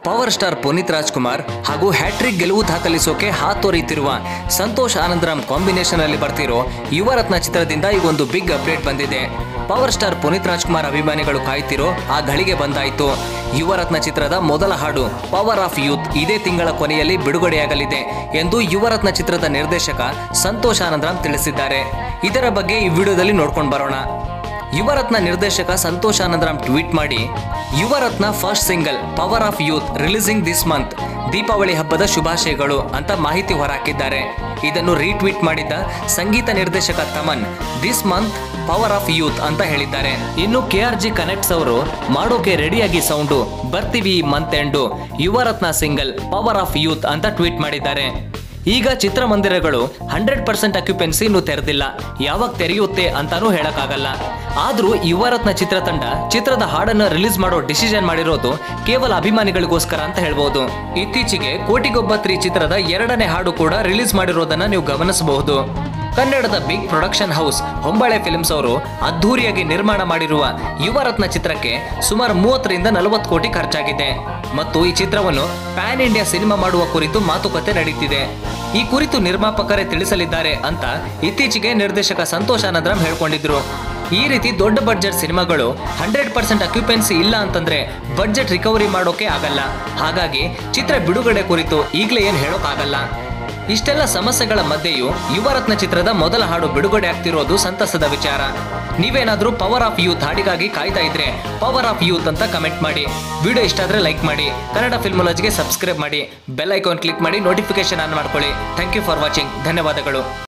power star Puneeth Rajkumar ಹಾಗೂ hattrick ಗೆಲುವು ದಾಖಲಿಸೋಕೆ ಹಾತೊರೀತಿರುವ ಸಂತೋಷ್ ಆನಂದರಾಮ್ ಕಾಂಬಿನೇಷನ್ ಅಲ್ಲಿ ಬರ್ತಿರೋ ಯುವರತ್ನ ಚಿತ್ರದಿಂದ ಈ ಒಂದು ಬಿಗ್ ಅಪ್ಡೇಟ್ ಬಂದಿದೆ ಪವರ್ ಸ್ಟಾರ್ ಪುನೀತ್ ರಾಜ್ಕುಮಾರ್ ಅಭಿಮಾನಿಗಳು ಕಾಯ್ತಿರೋ ಆ ಘಳಿಗೆ ಬಂದಾಯಿತು ಯುವರತ್ನ ಚಿತ್ರದ ಮೊದಲ ಹಾಡು ಪವರ್ ಆಫ್ ಯೂತ್ ಇದೇ ತಿಂಗಳ ಕೊನೆಯಲ್ಲಿ ಬಿಡುಗಡೆಯಾಗಲಿದೆ ಎಂದು ಯುವರತ್ನ ಚಿತ್ರದ ನಿರ್ದೇಶಕ ಸಂತೋಷ್ ಆನಂದರಾಮ್ ತಿಳಿಸಿದ್ದಾರೆ ಇದರ ಬಗ್ಗೆ ಈ ವಿಡಿಯೋದಲ್ಲಿ ನೋಡ್ಕೊಂಡು ಬರೋಣ ಯುವರತ್ನ ನಿರ್ದೇಶಕ ಸಂತೋಷ್ ಆನಂದರಾಮ್ ಟ್ವೀಟ್ ಮಾಡಿ Yuvarathnaa first single Power of Youth releasing this month Deepavali ಹಬ್ಬದ ಶುಭಾಶಯಗಳು ಅಂತ ಮಾಹಿತಿ ಹೊರಹಾಕಿದ್ದಾರೆ ಇದನ್ನು ರೀಟ್ವೀಟ್ ಮಾಡಿದ್ದ ಸಂಗೀತ ನಿರ್ದೇಶಕ Thaman this month Power of Youth ಅಂತ ಹೇಳಿದ್ದಾರೆ ಇನ್ನು ಕೆ ಆರ್ ಜಿ ಕನೆಕ್ಟ್ಸ್ ಅವರು ಮಾಡೋಕೆ ರೆಡಿಯಾಗಿ ಸೌಂಡು ಬರ್ತೀವಿ ಈ month end Yuvarathnaa single Power of Youth ಅಂತ ಟ್ವೀಟ್ ಮಾಡಿದ್ದಾರೆ ಈಗ ಚಿತ್ರಮಂದಿರಗಳು ಹಂಡ್ರೆಡ್ ಪರ್ಸೆಂಟ್ ಅಕ್ಯುಪೆನ್ಸಿ ಇನ್ನೂ ತೆರೆದಿಲ್ಲ ಯಾವಾಗ ತೆರೆಯುತ್ತೆ ಅಂತಾನೂ ಹೇಳಕ್ಕಾಗಲ್ಲ ಆದ್ರೂ ಯುವರತ್ನ ಚಿತ್ರತಂಡ ಚಿತ್ರದ ಹಾಡನ್ನು ರಿಲೀಸ್ ಮಾಡೋ ಡಿಸಿಷನ್ ಮಾಡಿರೋದು ಕೇವಲ ಅಭಿಮಾನಿಗಳಿಗೋಸ್ಕರ ಅಂತ ಹೇಳ್ಬೋದು ಇತ್ತೀಚೆಗೆ ಕೋಟಿಗೊಬ್ಬ ತ್ರೀ ಚಿತ್ರದ ಎರಡನೇ ಹಾಡು ಕೂಡ ರಿಲೀಸ್ ಮಾಡಿರೋದನ್ನ ನೀವು ಗಮನಿಸಬಹುದು ಕನ್ನಡದ big production house Hombale Films ಅವರು ಅದ್ಧೂರಿಯಾಗಿ ನಿರ್ಮಾಣ ಮಾಡಿರುವ ಯುವರತ್ನ ಚಿತ್ರಕ್ಕೆ ಸುಮಾರು ಮೂವತ್ತರಿಂದ ನಲವತ್ತು ಕೋಟಿ ಖರ್ಚಾಗಿದೆ ಮತ್ತು ಈ ಚಿತ್ರವನ್ನು ಪ್ಯಾನ್ ಇಂಡಿಯಾ ಸಿನಿಮಾ ಮಾಡುವ ಕುರಿತು ಮಾತುಕತೆ ನಡೀತಿದೆ ಈ ಕುರಿತು ನಿರ್ಮಾಪಕರೇ ತಿಳಿಸಲಿದ್ದಾರೆ ಅಂತ ಇತ್ತೀಚೆಗೆ ನಿರ್ದೇಶಕ ಸಂತೋಷ್ ಆನಂದರಾಮ್ ಹೇಳ್ಕೊಂಡಿದ್ರು ಈ ರೀತಿ ದೊಡ್ಡ ಬಡ್ಜೆಟ್ ಸಿನಿಮಾಗಳು ಹಂಡ್ರೆಡ್ ಪರ್ಸೆಂಟ್ ಅಕ್ಯುಪೆನ್ಸಿ ಇಲ್ಲ ಅಂತಂದ್ರೆ ಬಡ್ಜೆಟ್ ರಿಕವರಿ ಮಾಡೋಕೆ ಆಗಲ್ಲ ಹಾಗಾಗಿ ಚಿತ್ರ ಬಿಡುಗಡೆ ಕುರಿತು ಈಗಲೇ ಏನು ಹೇಳೋಕ್ಕಾಗಲ್ಲ ಇಷ್ಟೆಲ್ಲ ಸಮಸ್ಯೆಗಳ ಮಧ್ಯೆಯೂ ಯುವರತ್ನ ಚಿತ್ರದ ಮೊದಲ ಹಾಡು ಬಿಡುಗಡೆ ಆಗ್ತಿರೋದು ಸಂತಸದ ವಿಚಾರ ನೀವೇನಾದ್ರೂ ಪವರ್ ಆಫ್ ಯೂತ್ ಹಾಡಿಗಾಗಿ ಕಾಯ್ತಾ ಇದ್ರೆ ಪವರ್ ಆಫ್ ಯೂತ್ ಅಂತ ಕಮೆಂಟ್ ಮಾಡಿ ವಿಡಿಯೋ ಇಷ್ಟ ಆದ್ರೆ ಲೈಕ್ ಮಾಡಿ ಕನ್ನಡ ಫಿಲ್ಮಾಲಜಿಗೆ ಸಬ್ಸ್ಕ್ರೈಬ್ ಮಾಡಿ ಬೆಲ್ ಐಕಾನ್ ಕ್ಲಿಕ್ ಮಾಡಿ ನೋಟಿಫಿಕೇಶನ್ ಆನ್ ಮಾಡ್ಕೊಳ್ಳಿ ಥ್ಯಾಂಕ್ ಯು ಫಾರ್ ವಾಚಿಂಗ್ ಧನ್ಯವಾದಗಳು